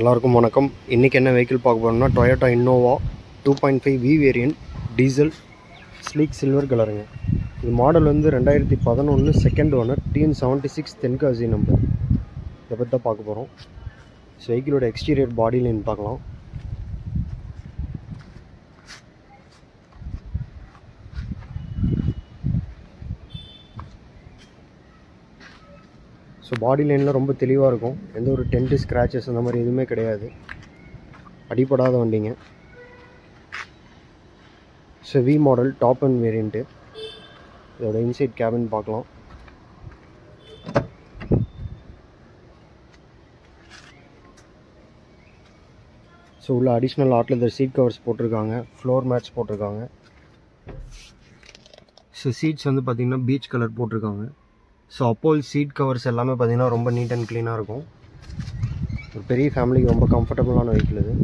எல்லாருக்கும் வணக்கம் இன்றைக்கி என்ன வெஹிக்கிள் பார்க்க போகிறோம்னா Toyota Innova two point five V variant diesel sleek silver கலருங்க இது மாடல் வந்து ரெண்டாயிரத்தி பதினொன்று second owner TN seventy six Tenkasi number இதை பற்றி தான் பார்க்க போகிறோம் ஸோ வெஹிக்கிளோட எக்ஸ்டீரியர் பாடி லைன் பார்க்கலாம் ஸோ பாடி லைனில் ரொம்ப தெளிவாக இருக்கும் எந்த ஒரு டென்ட்டு ஸ்க்ராச்சஸ் அந்த மாதிரி எதுவுமே கிடையாது அடிப்படாத வண்டிங்க so V model top and variant இதோட இன்சைட் கேபின் பார்க்கலாம் ஸோ உள்ள additional add leather seat covers போட்டிருக்காங்க ஃப்ளோர் மேட்ஸ் போட்டிருக்காங்க ஸோ சீட்ஸ் வந்து பார்த்திங்கன்னா பீச் கலர் போட்டிருக்காங்க ஸோ அப்போல் சீட் கவர்ஸ் எல்லாமே பார்த்திங்கன்னா ரொம்ப நீட் அண்ட் க்ளீனாக இருக்கும் ஒரு பெரிய ஃபேமிலிக்கு ரொம்ப கம்ஃபர்டபுளான வெஹிக்கிள் இது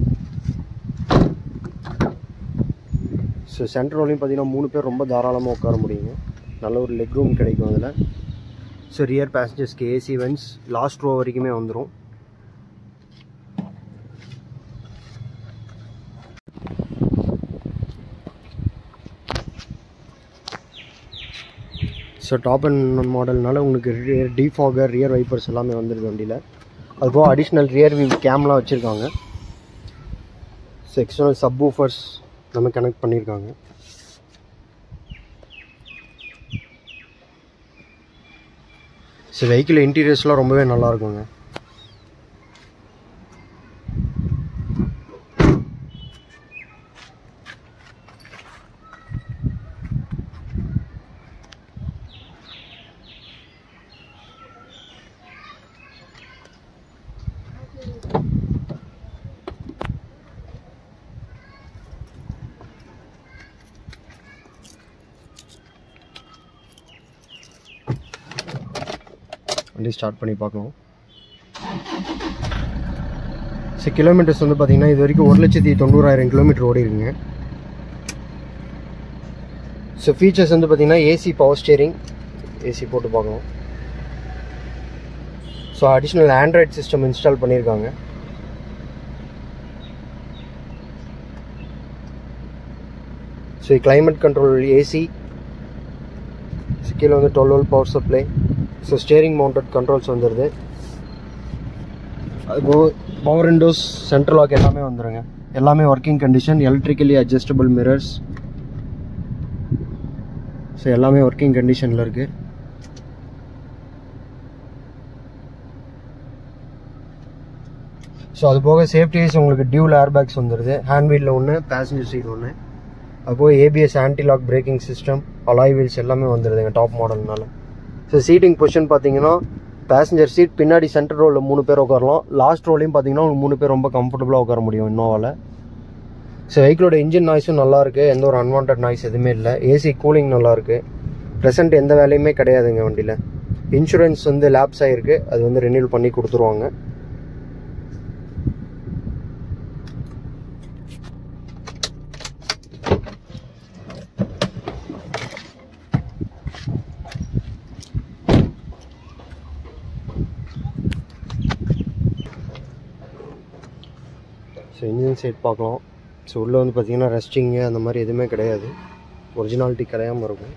ஸோ சென்டர் ரோலையும் பார்த்தீங்கன்னா மூணு பேர் ரொம்ப தாராளமாக உட்கார முடியுங்க நல்ல ஒரு லெக் ரூம் கிடைக்கும் அதில் ஸோ ரியர் பேசஞ்சர்ஸ்க்கு ஏசி வென்ஸ் லாஸ்ட் ரோ வரைக்குமே வந்துடும் ஸோ டாப் அண்ட் மாடல்னால உங்களுக்கு ரியர் டிஃபாகர் ரியர் வைப்பர்ஸ் எல்லாமே வந்துடுது வண்டியில் அதுபோக அடிஷ்னல் ரியர் வியூ கேம்லாம் வச்சுருக்காங்க ஸோ எக்ஸ்டர்னல் சப் ஊஃபர்ஸ் நம்ம கனெக்ட் பண்ணியிருக்காங்க ஸோ வெஹிக்கிள் இன்டீரியர்ஸ்லாம் ரொம்பவே நல்லா இருக்குங்க வண்டி ஸ்டார்ட் பண்ணி பார்க்கலாம் ஸோ கிலோமீட்டர்ஸ் வந்து பார்த்தீங்கன்னா இது வரைக்கும் ஒரு லட்சத்தி தொண்ணூறாயிரம் கிலோமீட்டர் ஓடி இருக்குங்க ஸோ ஃபீச்சர்ஸ் வந்து பார்த்தீங்கன்னா ஏசி பவர் ஸ்டியரிங் ஏசி போட்டு பார்க்கலாம் so additional Android system install பண்ணியிருக்காங்க ஸோ கிளைமேட் கண்ட்ரோல் ஏசி கீழே வந்து twelve volt power supply so steering mounted controls வந்துடுது அதுபோக பவர் விண்டோஸ் சென்ட்ரல் லாக் எல்லாமே வந்துடுங்க எல்லாமே working condition electrically adjustable mirrors so எல்லாமே ஒர்க்கிங் கண்டிஷனில் இருக்குது ஸோ அது போக சேஃப்டிஸ் உங்களுக்கு டியூல் ஏர் பேக்ஸ் வந்துடுது ஹேண்ட் வீலில் ஒன்று பேசஞ்சர் சீட் ஒன்று அதுபோக ABS anti lock braking system alloy wheels எல்லாமே வந்துடுதுங்க டாப் மாடல்னால ஸோ சீட்டிங் பொசிஷன் பார்த்தீங்கன்னா பேசஞ்சர் சீட் பின்னாடி சென்டர் ரோவில் மூணு பேர் உட்காரலாம் லாஸ்ட் ரோலையும் பார்த்தீங்கன்னா உங்களுக்கு மூணு பேர் ரொம்ப கம்ஃபர்டபுளாக உட்கார முடியும் இன்னோவாவில் ஸோ வெஹிக்கிளோட இன்ஜின் நாய்ஸும் நல்லாயிருக்கு எந்த ஒரு அன்வான்ட் நாய்ஸ் எதுவுமே இல்லை ஏசி கூலிங் நல்லாயிருக்கு ப்ரெசென்ட் எந்த வேலையுமே கிடையாதுங்க வண்டியில் இன்சூரன்ஸ் வந்து லேப்ஸ் ஆகிருக்கு அது வந்து ரினியூல் பண்ணி கொடுத்துருவாங்க ஸோ இன்ஜின் சைட் பார்க்கலாம் ஸோ உள்ளே வந்து பார்த்தீங்கன்னா ரெஸ்டிங்கு அந்த மாதிரி எதுவுமே கிடையாது ஒரிஜினாலிட்டி கிடையாமல் இருக்கும்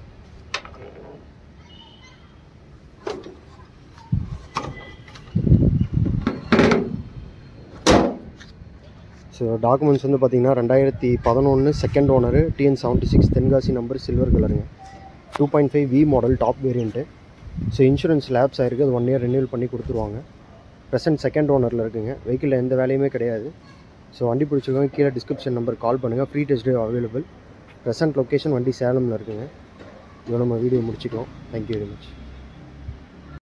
ஸோ டாக்குமெண்ட்ஸ் வந்து பார்த்தீங்கன்னா ரெண்டாயிரத்தி பதினொன்று second owner TN seventy six Tenkasi number silver கலருங்க two point five V model top variant so insurance lapse ஆயிருக்கு அது ஒன் இயர் ரினியூல் பண்ணி கொடுத்துருவாங்க ப்ரெசென்ட் செகண்ட் ஓனரில் இருக்குங்க வெஹிக்கிளில் எந்த வேலையுமே கிடையாது ஸோ வண்டி பிடிச்சிருக்கவங்க கீழே டிஸ்கிரிப்ஷன் நம்பர் கால் பண்ணுங்கள் free test drive available present location வண்டி சேலமில் இருக்குங்க இதோட நம்ம வீடியோ முடிச்சுக்கலாம் தேங்க்யூ வெரி மச்